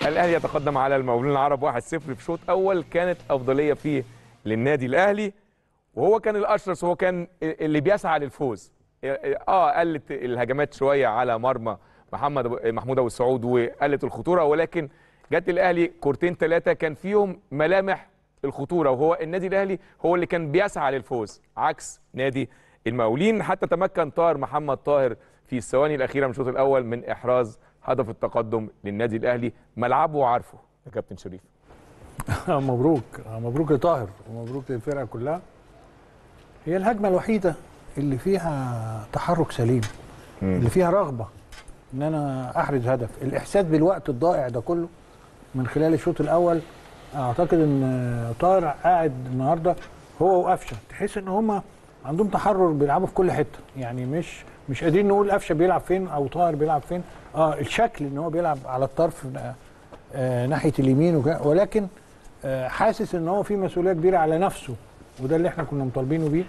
الاهلي يتقدم على المقاولين العرب 1-0 في شوط اول كانت افضليه فيه للنادي الاهلي وهو كان الاشرس هو كان اللي بيسعى للفوز اه قلت الهجمات شويه على مرمى محمد أبو- محمود ابو السعود وقلت الخطوره ولكن جت الاهلي كورتين ثلاثه كان فيهم ملامح الخطوره وهو النادي الاهلي هو اللي كان بيسعى للفوز عكس نادي المقاولين حتى تمكن طاهر محمد طاهر في الثواني الاخيره من الشوط الاول من احراز هدف التقدم للنادي الاهلي ملعبه عارفه يا كابتن شريف مبروك مبروك لطاهر ومبروك للفرقه كلها هي الهجمه الوحيده اللي فيها تحرك سليم اللي فيها رغبه ان انا احرز هدف الاحساس بالوقت الضائع ده كله من خلال الشوط الاول اعتقد ان طاهر قاعد النهارده هو وقفشه تحس ان هما عندهم تحرر بيلعبوا في كل حته يعني مش مش قادرين نقول قفشه بيلعب فين او طاهر بيلعب فين اه الشكل ان هو بيلعب على الطرف آه، آه ناحيه اليمين وكده ولكن آه حاسس ان هو في مسؤوليه كبيره على نفسه وده اللي احنا كنا مطالبينه بيه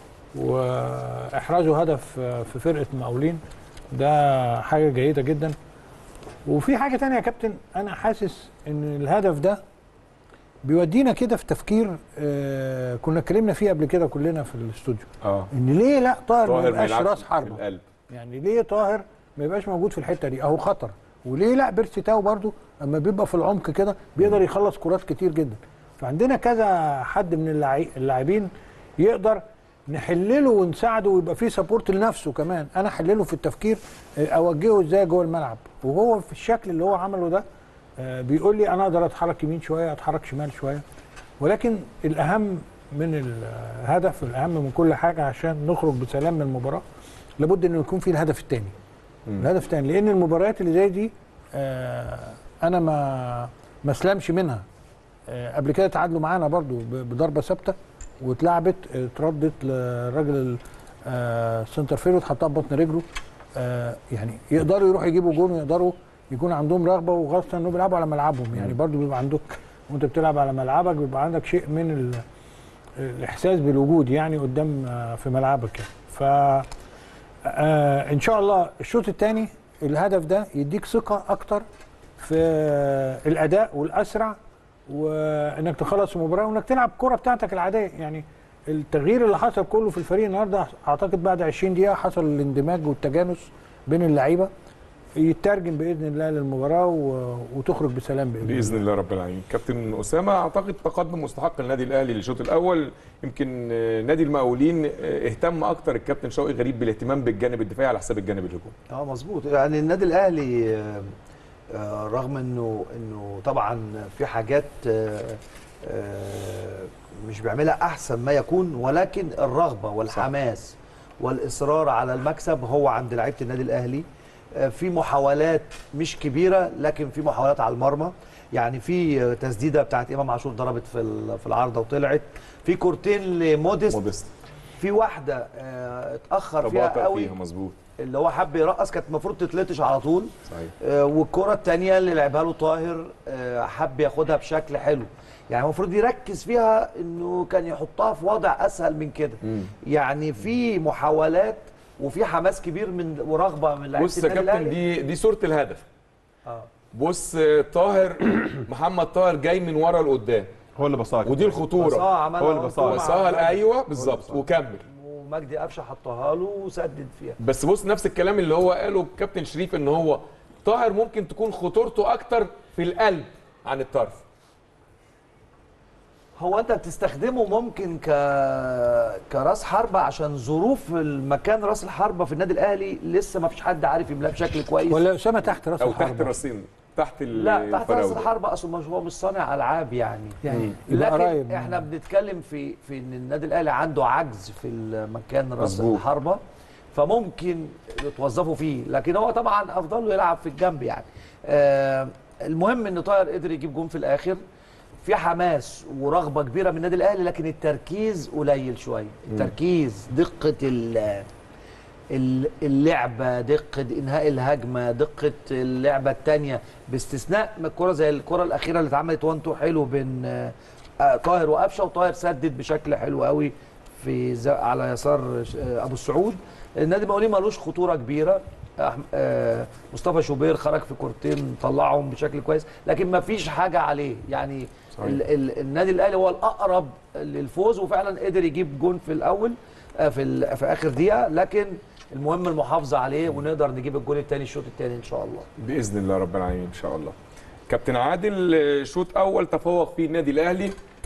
واحرازه هدف آه، في فرقه المقاولين ده حاجه جيده جدا وفي حاجه تانية يا كابتن انا حاسس ان الهدف ده بيودينا كده في تفكير آه كنا اتكلمنا فيه قبل كده كلنا في الاستوديو اه ان ليه لا طاهر, ما طاهر ما يبقاش يلعبش راس في حربه القلب يعني ليه طاهر ما يبقاش موجود في الحته دي اهو خطر وليه لا بيرسي تاو برضو اما بيبقى في العمق كده بيقدر يخلص كرات كتير جدا فعندنا كذا حد من اللاعي- اللاعبين يقدر نحلله ونساعده ويبقى فيه سبورت لنفسه كمان انا احلله في التفكير آه، اوجهه ازاي جوه الملعب وهو في الشكل اللي هو عمله ده آه، بيقول لي انا اقدر اتحرك يمين شويه اتحرك شمال شويه ولكن الاهم من الهدف الاهم من كل حاجه عشان نخرج بسلام من المباراه لابد انه يكون في الهدف الثاني الهدف الثاني لان المباريات اللي زي دي آه انا ما ما اسلمش منها آه قبل كده تعادلوا معانا برضو ب- بضربه ثابته واتلعبت آه، اتردت للراجل ال- آه سنتر فيرود حطها ببطن رجله آه يعني يقدروا يروحوا يجيبوا جون ويقدروا يكون عندهم رغبه وخاصه انهم بيلعبوا على ملعبهم يعني برضو بيبقى عندك وانت بتلعب على ملعبك بيبقى عندك شيء من ال الاحساس بالوجود يعني قدام آه، في ملعبك يعني ف آه ان شاء الله الشوط الثاني الهدف ده يديك ثقه اكتر في الاداء والاسرع وانك تخلص المباراه وانك تلعب الكره بتاعتك العاديه يعني التغيير اللي حصل كله في الفريق النهارده اعتقد بعد 20 دقيقه حصل الاندماج والتجانس بين اللعيبه يترجم باذن الله للمباراه و- وتخرج بسلام باذن, باذن الله رب العالمين كابتن اسامه اعتقد تقدم مستحق للنادي الاهلي للشوط الاول يمكن آه، نادي المقاولين آه، اهتم اكتر الكابتن شوقي غريب بالاهتمام بالجانب الدفاعي على حساب الجانب الهجومي اه مظبوط يعني النادي الاهلي آه، آه، رغم انه انه طبعا في حاجات آه، آه، مش بيعملها احسن ما يكون ولكن الرغبه والحماس والاصرار على المكسب هو عند لعيبه النادي الاهلي آه، في محاولات مش كبيره لكن في محاولات على المرمى يعني في آه، تسديده بتاعت امام عاشور ضربت في ال- في العارضه وطلعت في كورتين لموديست مودست في واحده آه، اتاخر فيها تباطأ قوي فيها مظبوط اللي هو حب يرقص كانت المفروض تتلطش على طول صحيح آه، والكره الثانيه اللي لعبها له طاهر آه، حب ياخدها بشكل حلو يعني المفروض يركز فيها انه كان يحطها في وضع اسهل من كده مم. يعني في محاولات وفي حماس كبير من ورغبه من لعيبه بص يا النادي كابتن الأهلي. دي دي صوره الهدف آه. بص آه، طاهر محمد طاهر جاي من ورا لقدام هو اللي بصاك ودي الخطوره بصاها عملها هو اللي هو بصاها. مع وصاها مجدي. ايوه بالظبط وكمل ومجدي قفشه حطها له وسدد فيها بس بص نفس الكلام اللي هو قاله كابتن شريف ان هو طاهر ممكن تكون خطورته اكتر في القلب عن الطرف هو انت بتستخدمه ممكن ك كراس حربة عشان ظروف المكان راس الحربة في النادي الاهلي لسه ما فيش حد عارف يملاه بشكل كويس ولا اسامه تحت راس او تحت الحربة. الراسين تحت لا تحت راس الفراوده الحربة اصلا مش هو مش صانع العاب يعني يعني يبقى لكن قريب من- احنا بنتكلم في في ان النادي الاهلي عنده عجز في المكان راس مظبوط. الحربة فممكن يتوظفوا فيه لكن هو طبعا افضل له يلعب في الجنب يعني آه المهم ان طاهر قدر يجيب جون في الاخر في حماس ورغبه كبيره من النادي الاهلي لكن التركيز قليل شويه التركيز دقه ال- ال- اللعبه دقه انهاء الهجمه دقه اللعبه الثانيه باستثناء من الكره زي الكره الاخيره اللي اتعملت 1 2 حلو بين آه، آه، طاهر وقفشه وطاهر سدد بشكل حلو قوي في ز- على يسار آه، ابو السعود النادي المقاولين ملوش خطوره كبيره أح- آه، مصطفى شوبير خرج في كورتين طلعهم بشكل كويس لكن ما فيش حاجه عليه يعني صحيح. ال ال النادي الاهلي هو الاقرب للفوز وفعلا قدر يجيب جون في الاول آه، في ال- في اخر دقيقه لكن المهم المحافظه عليه ونقدر نجيب الجون الثاني الشوط الثاني ان شاء الله باذن الله رب العالمين ان شاء الله كابتن عادل آه، شوط اول تفوق فيه النادي الاهلي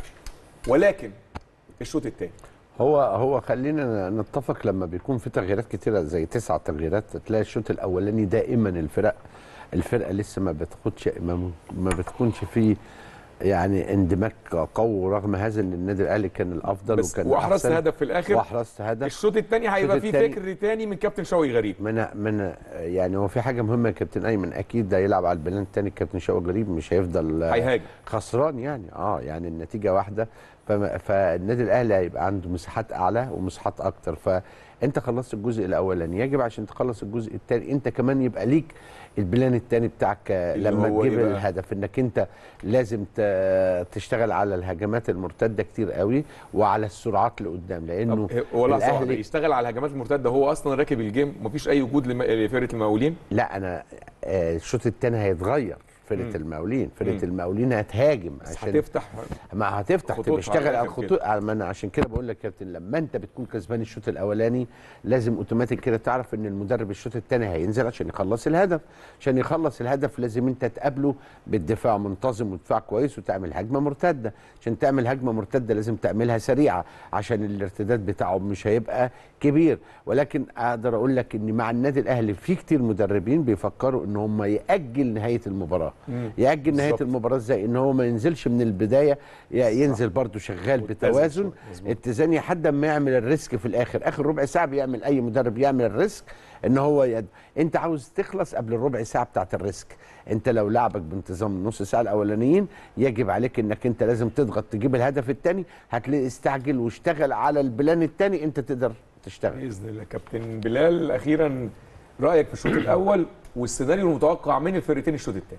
ولكن الشوط الثاني هو هو خلينا نتفق لما بيكون في تغييرات كتيره زي تسع تغييرات تلاقي الشوط الاولاني دائما الفرق الفرقه لسه ما بتاخدش ما, ما بتكونش فيه يعني اندماج قوي رغم هذا ان النادي الاهلي كان الافضل بس وكان واحرزت الأحسن. هدف في الاخر واحرزت هدف الشوط الثاني هيبقى فيه الشوط التاني- فكر تاني من كابتن شوقي غريب من من يعني هو في حاجه مهمه يا كابتن ايمن اكيد ده يلعب على البلان الثاني الكابتن شوقي غريب مش هيفضل هيهاجم خسران يعني اه يعني النتيجه واحده فما- فالنادي الاهلي هيبقى عنده مساحات اعلى ومساحات اكتر فانت خلصت الجزء الاولاني يجب عشان تخلص الجزء الثاني انت كمان يبقى ليك البلان الثاني بتاعك آه، اللي لما هو تجيب إيه بقى؟ الهدف انك انت لازم ت- تشتغل على الهجمات المرتده كتير قوي وعلى السرعات لقدام لانه طب هو لحظه واحده الأهلي- يشتغل على الهجمات المرتده هو اصلا راكب الجيم مفيش اي وجود لم- لفرقه المقاولين لا انا آه، الشوط الثاني هيتغير فرقه مم. المقاولين فرقه مم. المقاولين هتهاجم بس عشان هتفتح ما هتفتح خطوطها تشتغل على على الآخر الخطوط ما انا عشان كده بقول لك يا كابتن لما انت بتكون كسبان الشوط الاولاني لازم اوتوماتيك كده تعرف ان المدرب الشوط الثاني هينزل عشان يخلص الهدف عشان يخلص الهدف لازم انت تقابله بالدفاع منتظم ودفاع كويس وتعمل هجمه مرتده عشان تعمل هجمه مرتده لازم تعملها سريعه عشان الارتداد بتاعه مش هيبقى كبير ولكن اقدر اقول لك ان مع النادي الاهلي في كتير مدربين بيفكروا ان هم ياجل نهايه المباراه ياجل نهايه بالظبط. المباراه ازاي ان هو ما ينزلش من البدايه ي- ينزل برده شغال متزن بتوازن شوية. مظبوط. اتزان لحد ما يعمل الريسك في الاخر اخر ربع ساعه بيعمل اي مدرب يعمل الريسك ان هو يد... انت عاوز تخلص قبل الربع ساعه بتاعه الريسك انت لو لعبك بانتظام النص ساعه الاولانيين يجب عليك انك انت لازم تضغط تجيب الهدف الثاني هتلاقي استعجل واشتغل على البلان الثاني انت تقدر تشتغل باذن الله كابتن بلال اخيرا رايك في الشوط الاول والسيناريو المتوقع من الفرقتين الشوط الثاني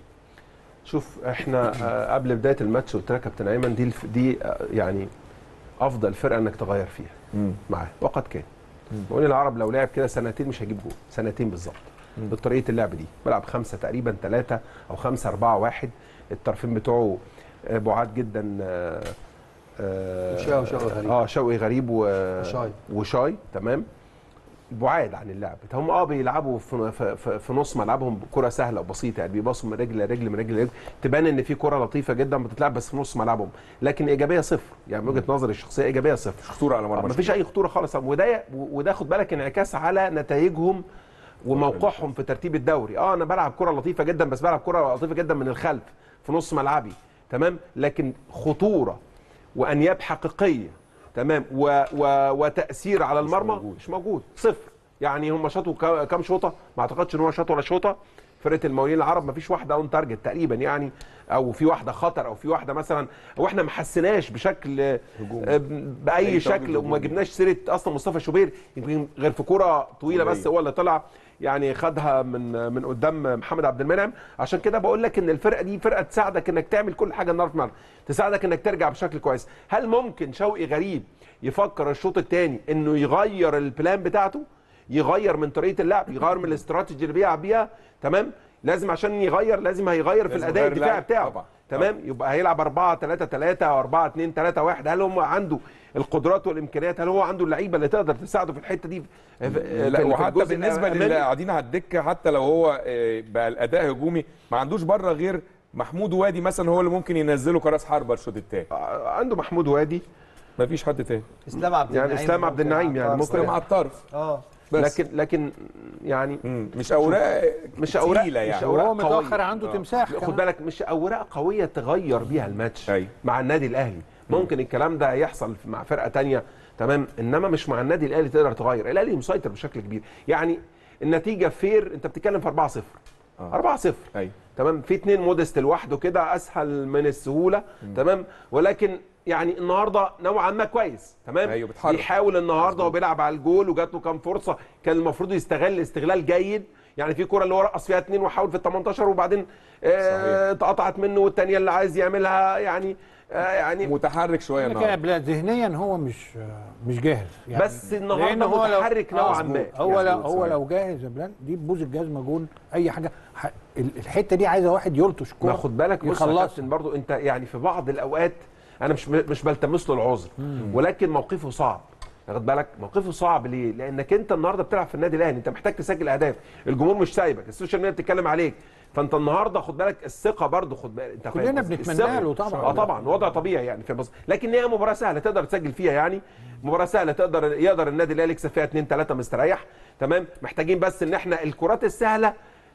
شوف احنا آه، قبل بدايه الماتش قلت لك يا كابتن ايمن دي الف- دي آه، يعني افضل فرقه انك تغير فيها معاه وقد كان بقول العرب لو لعب كده سنتين مش هيجيب جول سنتين بالظبط بطريقه اللعب دي بلعب خمسه تقريبا ثلاثه او خمسه اربعه واحد الطرفين بتوعه آه، بعاد جدا آه، آه، شوقي وشوقي غريب. اه شوقي غريب و... وشاي. وشاي تمام بعاد عن اللعب هم اه بيلعبوا في, في, في, في نص ملعبهم كره سهله وبسيطه يعني بيباصوا من رجل لرجل من رجل لرجل تبان ان في كره لطيفه جدا بتتلعب بس في نص ملعبهم لكن ايجابيه صفر يعني من وجهه نظري الشخصيه ايجابيه صفر خطوره على آه، مرمى مفيش اي خطوره خالص وده وده خد بالك انعكاس على نتائجهم وموقعهم في ترتيب الدوري اه انا بلعب كره لطيفه جدا بس بلعب كره لطيفه جدا من الخلف في نص ملعبي تمام لكن خطوره وانياب حقيقيه تمام و و وتاثير على المرمى موجود. مش موجود صفر يعني هم شاطوا كا- كام شوطه ما اعتقدش ان هو شاط ولا شوطه فرقه المقاولين العرب ما فيش واحده اون تارجت تقريبا يعني او في واحده خطر او في واحده مثلا او احنا ما حسيناش بشكل آه، باي أي شكل تواجد وما هجومي. جبناش سيره اصلا مصطفى شوبير يمكن غير في كوره طويله بس طولية. هو اللي طلع يعني خدها من من قدام محمد عبد المنعم عشان كده بقول لك ان الفرقه دي فرقه تساعدك انك تعمل كل حاجه النهارده في الملعب تساعدك انك ترجع بشكل كويس هل ممكن شوقي غريب يفكر الشوط الثاني انه يغير البلان بتاعته يغير من طريقه اللعب يغير من الاستراتيجي اللي بيلعب بيها تمام لازم عشان يغير لازم هيغير في لازم الاداء يغير الدفاعي لاعب. بتاعه طبعا. تمام يبقى هيلعب 4 3 3 او 4 2 3 1 هل هم عنده القدرات والامكانيات هل هو عنده اللعيبه اللي تقدر تساعده في الحته دي في- في- لا في وحتى الجزء بالنسبه الأمامي؟ للي قاعدين على الدكه حتى لو هو آه، بقى الاداء هجومي ما عندوش بره غير محمود وادي مثلا هو اللي ممكن ينزله كراس حربه الشوط الثاني آه، عنده محمود وادي ما فيش حد تاني اسلام عبد يعني النعيم إسلام عبد ممكن النعيم على يعني الطرف. ممكن. مع الطرف اه بس لكن لكن يعني مم. مش اوراق مش أوراق- تقيلة مش يعني أوراق. وهو قوية. متاخر عنده آه. تمساح خد كمان. بالك مش اوراق قويه تغير بيها الماتش أيوة. مع النادي الاهلي ممكن الكلام ده يحصل مع فرقه تانية تمام انما مش مع النادي الاهلي تقدر تغير الاهلي مسيطر بشكل كبير يعني النتيجه فير انت بتتكلم في 4 0 آه. 4 0 ايوه تمام في اتنين مودست لوحده كده اسهل من السهوله تمام ولكن يعني النهارده نوعا ما كويس تمام أيوة، بيتحرك. بيحاول النهارده وبيلعب على الجول وجات له كام فرصه كان المفروض يستغل استغلال جيد يعني في كره اللي هو رقص فيها اتنين وحاول في ال 18 وبعدين آه، اتقطعت منه والثانيه اللي عايز يعملها يعني آه، يعني متحرك شويه لكن النهارده بلا- ذهنيا هو مش مش جاهز يعني بس النهارده لأن هو لو- متحرك نوعا آه، ما هو لو مظبوط، هو صحيح. لو جاهز يا بلال دي تبوظ الجزمه جون اي حاجه ح- ال- الحته دي عايزه واحد يلطش كوره ما خد بالك بص يا يخلص كابتن برضو انت يعني في بعض الاوقات انا مش مش بلتمس له العذر ولكن موقفه صعب واخد بالك موقفه صعب ليه لانك انت النهارده بتلعب في النادي الاهلي انت محتاج تسجل اهداف الجمهور مش سايبك السوشيال ميديا بتتكلم عليك فانت النهارده خد بالك الثقه برضو خد بالك انت فاهم كلنا قصدي؟ بنتمنى الثقة. له طبعا. اه طبعا وضع طبيعي يعني في بص لكن هي مباراه سهله تقدر تسجل فيها يعني مباراه سهله تقدر يقدر النادي الاهلي يكسب فيها 2 3 مستريح تمام محتاجين بس ان احنا الكرات السهله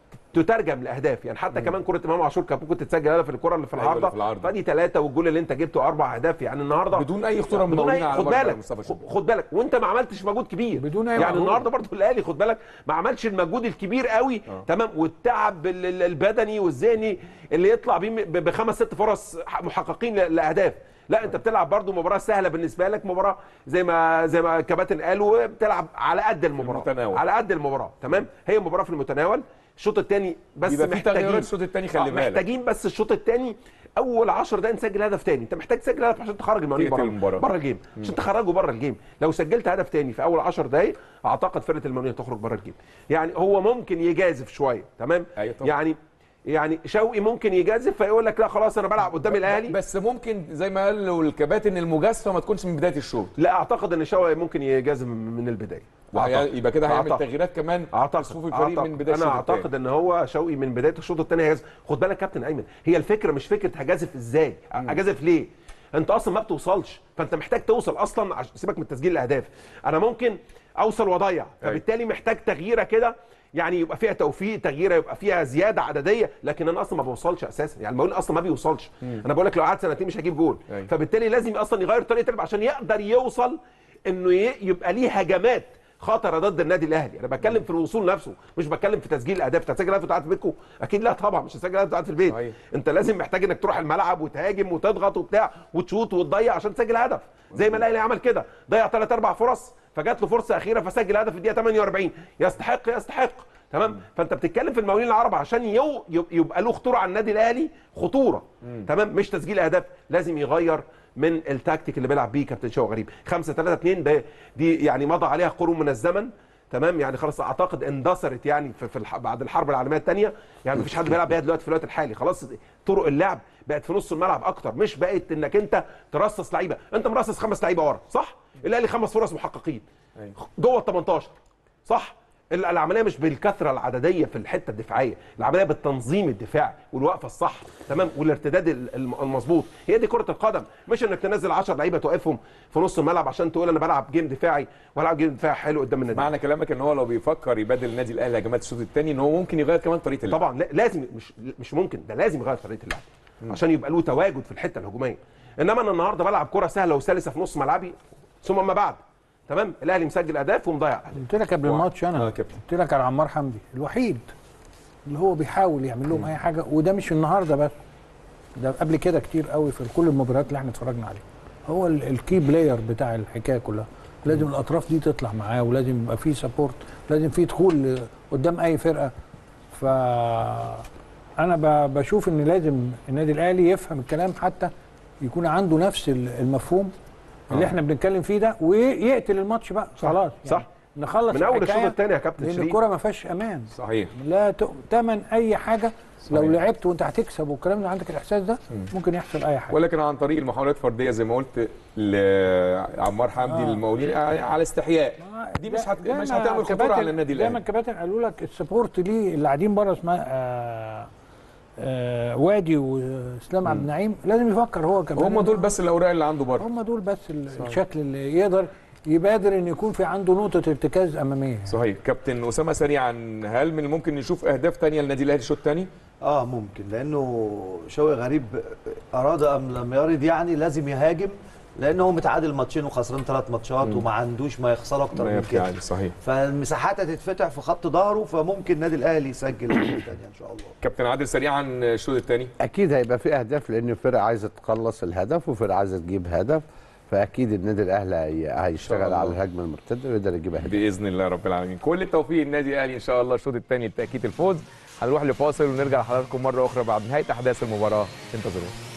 تترجم لاهداف يعني حتى كمان كره امام عاشور كانت ممكن تتسجل هدف الكره اللي في أيوة، اللي العارضه في العارضة. فدي ثلاثه والجول اللي انت جبته اربع اهداف يعني النهارده بدون اي خطوره بدون مدونين اي على خد مرمى بالك مصطفى خد- شوبير. خد بالك وانت ما عملتش مجهود كبير بدون أي يعني مجهود. النهارده برضه الاهلي خد بالك ما عملش المجهود الكبير قوي تمام والتعب ال- ال- البدني والذهني اللي يطلع بيه ب- بخمس ست فرص ح- محققين ل- لاهداف لا انت بتلعب برضه مباراه سهله بالنسبه لك مباراه زي ما زي ما الكباتن قالوا بتلعب على قد المباراه المتناول. على قد المباراه تمام هي مباراه في المتناول الشوط الثاني بس بيبقى في محتاجين تغييرات الشوط التاني، خلي آه، بالك. محتاجين بس الشوط الثاني اول 10 دقايق نسجل هدف تاني انت محتاج تسجل هدف عشان تخرج المقاولين تقتل بره المباراة. بره الجيم عشان تخرجه بره الجيم لو سجلت هدف تاني في اول 10 دقائق اعتقد فرقه المقاولين تخرج بره الجيم يعني هو ممكن يجازف شويه تمام أيوة طبعا. يعني يعني شوقي ممكن يجازف فيقول لك لا خلاص انا بلعب قدام الاهلي بس ممكن زي ما قالوا الكباتن المجازفه ما تكونش من بدايه الشوط لا اعتقد ان شوقي ممكن يجازف من البدايه وهي- يبقى كده هيعمل أعتقد. تغييرات كمان في اعتقد صفوف الفريق أعتقد. من بدايه انا الشوط التاني. اعتقد ان هو شوقي من بدايه الشوط الثاني هيجازف خد بالك كابتن ايمن هي الفكره مش فكره هجازف ازاي اجازف ليه انت اصلا ما بتوصلش فانت محتاج توصل اصلا عش... سيبك من تسجيل الاهداف انا ممكن اوصل واضيع فبالتالي محتاج تغييره كده يعني يبقى فيها توفيق تغييره يبقى فيها زياده عدديه لكن انا اصلا ما بوصلش اساسا يعني المقاولين اصلا ما بيوصلش انا بقول لك لو قعد سنتين مش هجيب جول أيوة. فبالتالي لازم اصلا يغير طريقه اللعب عشان يقدر يوصل انه ي- يبقى ليه هجمات خطره ضد النادي الاهلي انا بتكلم في الوصول نفسه مش بتكلم في تسجيل الاهداف انت هتسجل اهداف قاعد في بيتكم اكيد لا طبعا مش هتسجل اهداف قاعد في البيت صحيح. انت لازم محتاج انك تروح الملعب وتهاجم وتضغط وبتاع وتشوط وتضيع عشان تسجل هدف زي ما الاهلي عمل كده ضيع ثلاث اربع فرص فجات له فرصه اخيره فسجل هدف في الدقيقه 48 يستحق يستحق تمام فانت بتتكلم في المقاولين العرب عشان يو يب- يبقى له خطوره على النادي الاهلي خطوره تمام مش تسجيل اهداف لازم يغير من التكتيك اللي بيلعب بيه كابتن شوقي غريب 5 3 2 ده دي يعني مضى عليها قرون من الزمن تمام يعني خلاص اعتقد اندثرت يعني في, في الح... بعد الحرب العالميه الثانيه يعني مفيش حد بيلعب بيها دلوقتي في الوقت الحالي خلاص طرق اللعب بقت في نص الملعب اكتر مش بقت انك انت ترصص لعيبه انت مرصص خمس لعيبه ورا صح الاهلي خمس فرص محققين جوه ال 18 صح ال- العمليه مش بالكثره العدديه في الحته الدفاعيه العمليه بالتنظيم الدفاعي والوقفه الصح تمام والارتداد ال- الم- المظبوط هي دي كره القدم مش انك تنزل 10 لعيبه توقفهم في نص الملعب عشان تقول انا بلعب جيم دفاعي والعب جيم دفاعي حلو قدام النادي معنى كلامك ان هو لو بيفكر يبادل النادي الاهلي هجمات الشوط الثاني ان هو ممكن يغير كمان طريقه اللعب طبعا لا- لازم مش مش ممكن ده لازم يغير طريقه اللعب عشان يبقى له تواجد في الحته الهجوميه انما انا النهارده بلعب كره سهله وسلسه في نص ملعبي ثم ما بعد تمام الاهلي مسجل اهداف ومضيع اهداف قلت لك قبل الماتش اه انا يا كابتن قلت لك على عمار حمدي الوحيد اللي هو بيحاول يعمل لهم اي حاجه وده مش النهارده بس ده قبل كده كتير قوي في كل المباريات اللي احنا اتفرجنا عليها هو ال- الكي بلاير بتاع الحكايه كلها لازم الاطراف دي تطلع معاه ولازم يبقى في سبورت لازم في دخول قدام اي فرقه ف انا ب- بشوف ان لازم النادي الاهلي يفهم الكلام حتى يكون عنده نفس ال- المفهوم اللي آه. احنا بنتكلم فيه ده ويقتل الماتش بقى خلاص صح. نخلص من اول الحكاية، الشوط الثاني يا كابتن لان شريف الكره ما فيهاش امان صحيح لا ت- تمن اي حاجه لو صحيح. لعبت وانت هتكسب والكلام ده عندك الاحساس ده ممكن يحصل اي حاجه ولكن عن طريق المحاولات الفرديه زي ما قلت لعمار حمدي آه. للمقاولين على استحياء دي مش هت... زي مش ما هتعمل خطوره الكباتن- على النادي زي ما الاهلي الكباتن قالوا لك السبورت ليه اللي قاعدين بره اسمها آه آه وادي واسلام عبد النعيم لازم يفكر هو كمان هم دول بس الاوراق اللي عنده بره هم دول بس ال- الشكل اللي يقدر يبادر ان يكون في عنده نقطه ارتكاز اماميه صحيح كابتن اسامه سريعا هل من الممكن نشوف اهداف تانية للنادي الاهلي الشوط الثاني اه ممكن لانه شوقي غريب اراد ام لم يرد يعني لازم يهاجم لانه هو متعادل ماتشين وخسران ثلاث ماتشات وما عندوش ما يخسر اكتر من كده يعني صحيح فالمساحات هتتفتح في خط ظهره فممكن النادي الاهلي يسجل الجول الثاني ان شاء الله كابتن عادل سريعا الشوط الثاني اكيد هيبقى في اهداف لان فرقه عايزه تخلص الهدف وفرقه عايزه تجيب هدف فاكيد النادي الاهلي هي- هيشتغل الله. على الهجمه المرتده ويقدر يجيب اهداف باذن الله رب العالمين كل التوفيق للنادي الاهلي ان شاء الله الشوط الثاني لتاكيد الفوز هنروح لفاصل ونرجع لحضراتكم مره اخرى بعد نهايه احداث المباراه انتظرونا